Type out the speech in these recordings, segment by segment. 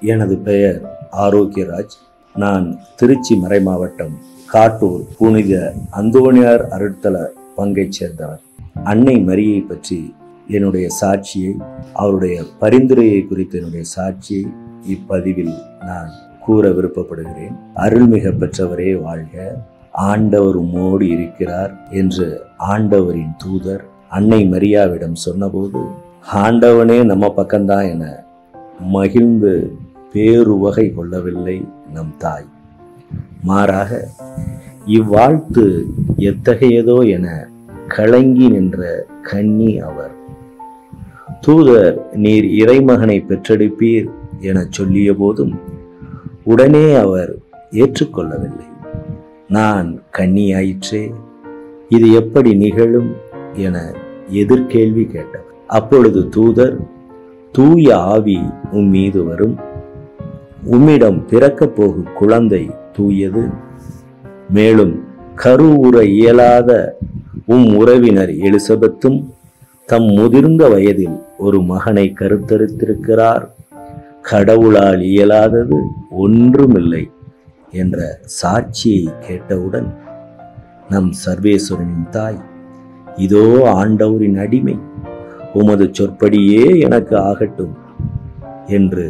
எனது பெயர் ஆரோக்கியராஜ் நான் திருச்சி மறைமாவட்டம் காட்டூர் புனித அந்தோணியார் அருட்தல பங்கைச் சேர்ந்தவர் அன்னை மரியை பற்றி என்னுடைய சாட்சியை அவருடைய பரிந்துரையை குறித்த என்னுடைய சாட்சியை இப்பதிவில் நான் கூற விருப்பப்படுகிறேன் அருள்மிக பெற்றவரே வாழ்க ஆண்டவர் உம்மோடு இருக்கிறார் என்று ஆண்டவரின் தூதர் அன்னை மரியாவிடம் சொன்னபோது ஆண்டவனே நம்ம பக்கம்தான் என மகிழ்ந்து பேருவகை கொள்ளவில்லை நம் தாய் மாறாக இவ்வாழ்த்து எத்தகையதோ என கலங்கி நின்ற கன்னி அவர் தூதர் நீர் இறைமகனை பெற்றெடுப்பீர் எனச் சொல்லிய போதும் உடனே அவர் ஏற்றுக்கொள்ளவில்லை நான் கன்னியாயிற்றே இது எப்படி நிகழும் என எதிர்கேள்வி கேட்டவர் அப்பொழுது தூதர் தூய ஆவி உம் மீது வரும் உம்மிடம் பிறக்கப் போகும் குழந்தை தூயது மேலும் கருவுற இயலாத உம் உறவினர் எலிசபெத்தும் தம் முதிர்ந்த வயதில் ஒரு மகனை கருத்தரித்திருக்கிறார் கடவுளால் இயலாதது ஒன்றுமில்லை என்ற சாட்சியை கேட்டவுடன் நம் சர்வேஸ்வரனின் தாய் இதோ ஆண்டவரின் அடிமை உமது சொற்படியே எனக்கு ஆகட்டும் என்று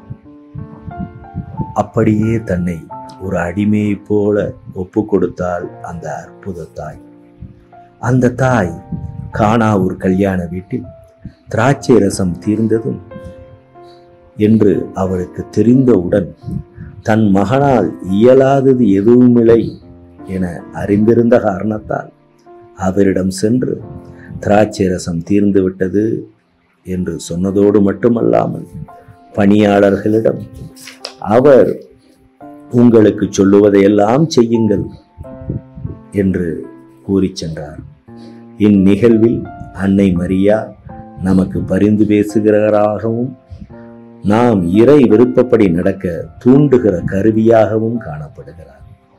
அப்படியே தன்னை ஒரு அடிமையைப் போல ஒப்பு கொடுத்தாள் அந்த அற்புத தாய் அந்த தாய் காணாவூர் கல்யாண வீட்டில் திராட்சை ரசம் தீர்ந்ததும் என்று அவளுக்கு தெரிந்தவுடன் தன் மகனால் இயலாதது எதுவுமில்லை என அறிந்திருந்த காரணத்தால் அவரிடம் சென்று திராட்சை ரசம் தீர்ந்து விட்டது என்று சொன்னதோடு மட்டுமல்லாமல் பணியாளர்களிடம் அவர் உங்களுக்கு சொல்லுவதையெல்லாம் செய்யுங்கள் என்று கூறிச் சென்றார் இந்நிகழ்வில் அன்னை மரியா நமக்கு பரிந்து பேசுகிறவராகவும் நாம் இறை விருப்பப்படி நடக்க தூண்டுகிற கருவியாகவும் காணப்படுகிறார்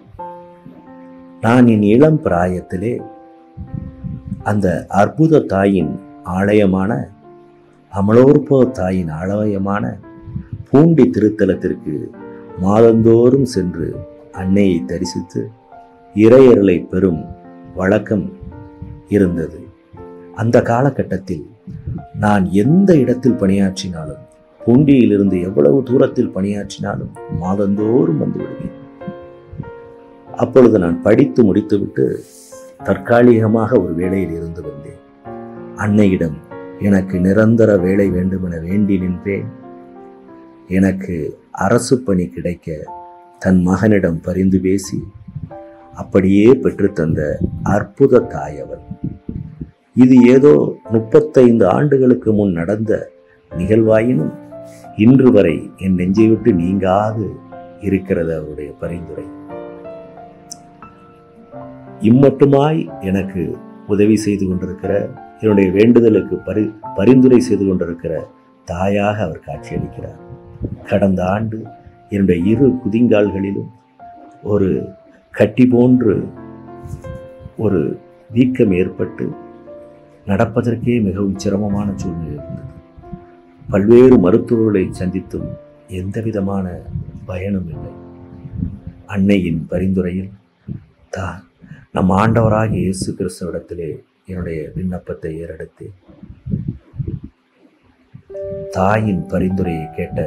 நான் என் இளம் பிராயத்திலே அந்த அற்புத தாயின் ஆலயமான அமலோற்போ தாயின் ஆலயமான பூண்டி திருத்தலத்திற்கு மாதந்தோறும் சென்று அன்னையை தரிசித்து இறையர்களை பெறும் வழக்கம் இருந்தது அந்த காலகட்டத்தில் நான் எந்த இடத்தில் பணியாற்றினாலும் பூண்டியிலிருந்து எவ்வளவு தூரத்தில் பணியாற்றினாலும் மாதந்தோறும் வந்து விடுவேன் அப்பொழுது நான் படித்து முடித்துவிட்டு தற்காலிகமாக ஒரு வேலையில் இருந்து வந்தேன் அன்னையிடம் எனக்கு நிரந்தர வேலை வேண்டுமென வேண்டி நின்றேன் எனக்கு அரசு பணி கிடைக்க தன் மகனிடம் பரிந்து பேசி அப்படியே பெற்றுத்தந்த அற்புத தாய் அவள் இது ஏதோ முப்பத்தைந்து ஆண்டுகளுக்கு முன் நடந்த நிகழ்வாயினும் இன்று வரை என் நெஞ்சை விட்டு நீங்காது இருக்கிறது அவருடைய பரிந்துரை இம்மட்டுமாய் எனக்கு உதவி செய்து கொண்டிருக்கிற என்னுடைய வேண்டுதலுக்கு பரி பரிந்துரை செய்து கொண்டிருக்கிற தாயாக அவர் காட்சியளிக்கிறார் கடந்த ஆண்டு என்னுடைய இரு குதிங்கால்களிலும் ஒரு கட்டி போன்று ஒரு வீக்கம் ஏற்பட்டு நடப்பதற்கே மிகவும் சிரமமான சூழ்நிலை இருந்தது பல்வேறு மருத்துவர்களை சந்தித்தும் எந்த விதமான பயனும் இல்லை அன்னையின் பரிந்துரையில் தா நம் ஆண்டவராகிய இயேசு கிறிஸ்துவிடத்திலே என்னுடைய விண்ணப்பத்தை ஏறெடுத்து தாயின் பரிந்துரையை கேட்ட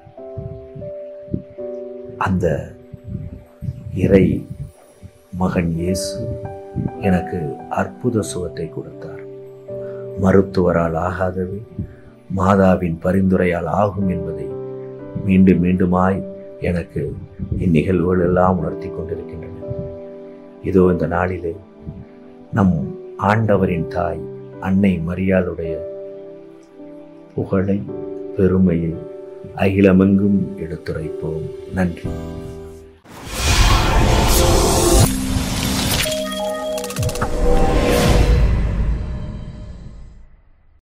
அந்த இறை மகன் இயேசு எனக்கு அற்புத சுகத்தை கொடுத்தார் மருத்துவரால் ஆகாதது மாதாவின் பரிந்துரையால் ஆகும் என்பதை மீண்டும் மீண்டுமாய் எனக்கு இந்நிகழ்வுகள் எல்லாம் உணர்த்தி கொண்டிருக்கின்றன இதோ இந்த நாளிலே நம் ஆண்டவரின் தாய் அன்னை மரியாளுடைய புகழை பெருமையை அகிலமெங்கும் எடுத்துரைப்போம் நன்றி